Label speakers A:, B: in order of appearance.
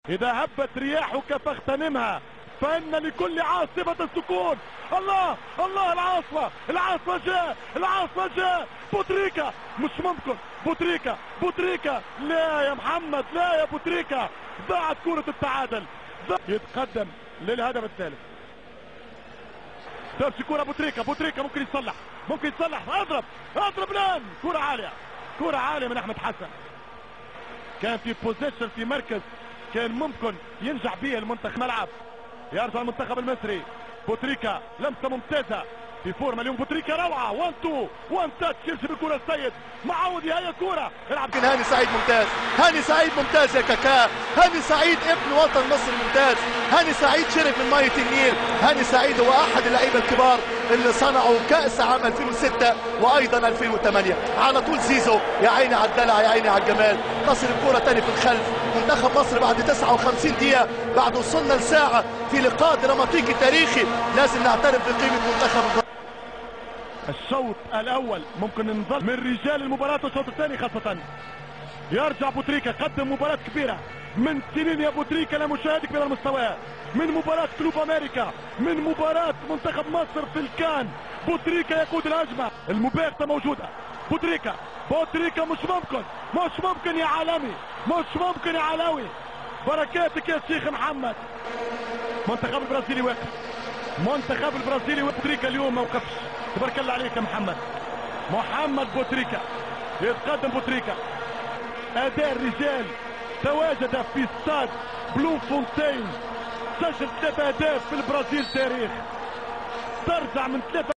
A: إذا هبت رياحك فاغتنمها فإن لكل عاصفة السكون الله الله العاصفة العاصفة جاء العاصفة جاء بوتريكا مش ممكن بوتريكا بوتريكا لا يا محمد لا يا بوتريكا ضاعت كرة التعادل يتقدم للهدف الثالث تمشي كرة بوتريكا بوتريكا ممكن يصلح ممكن يصلح اضرب اضرب الان كرة عالية كرة عالية من احمد حسن كان في بوزيشن في مركز كان ممكن ينجح به المنتخب ملعب يرجع المنتخب المصري بوتريكا لمسه ممتازه في فورمه اليوم بوتريكا روعه 1 2 1 تاتش يمشي بالكره السيد معودي هي كوره
B: العب هاني سعيد ممتاز هاني سعيد ممتاز يا كاكا هاني سعيد ابن وطن مصر ممتاز هاني سعيد شرب من ميه النيل هاني سعيد هو احد اللعيبه الكبار اللي صنعوا كاس عام 2006 وايضا 2008 على طول زيزو يا عيني على الدلع يا عيني على الجمال تصل الكوره تاني في الخلف منتخب مصر بعد 59 دقيقه بعد وصلنا لساعه في لقاء دراماتيكي تاريخي لازم نعترف بقيمه منتخب
A: الشوط الاول ممكن نظل من رجال المباراة والشوط الثاني خاصة يرجع بوتريكا قدم مباراة كبيرة من سنين يا بوتريكا لا مشاهد كبير المستوى من مباراة كلوب امريكا من مباراة منتخب مصر في الكان بوتريكا يقود الهجمة المباغتة موجودة بوتريكا بوتريكا مش ممكن مش ممكن يا عالمي مش ممكن يا علاوي بركاتك يا شيخ محمد منتخب البرازيلي واقف منتخب البرازيلي بوتريكا اليوم ما وقفش تبارك الله عليك يا محمد محمد بوتريكا يتقدم بوتريكا اداء الرجال تواجد في استاد بلو فونتين سجل ثلاثة اهداف في البرازيل تاريخ ترجع من ثلاثة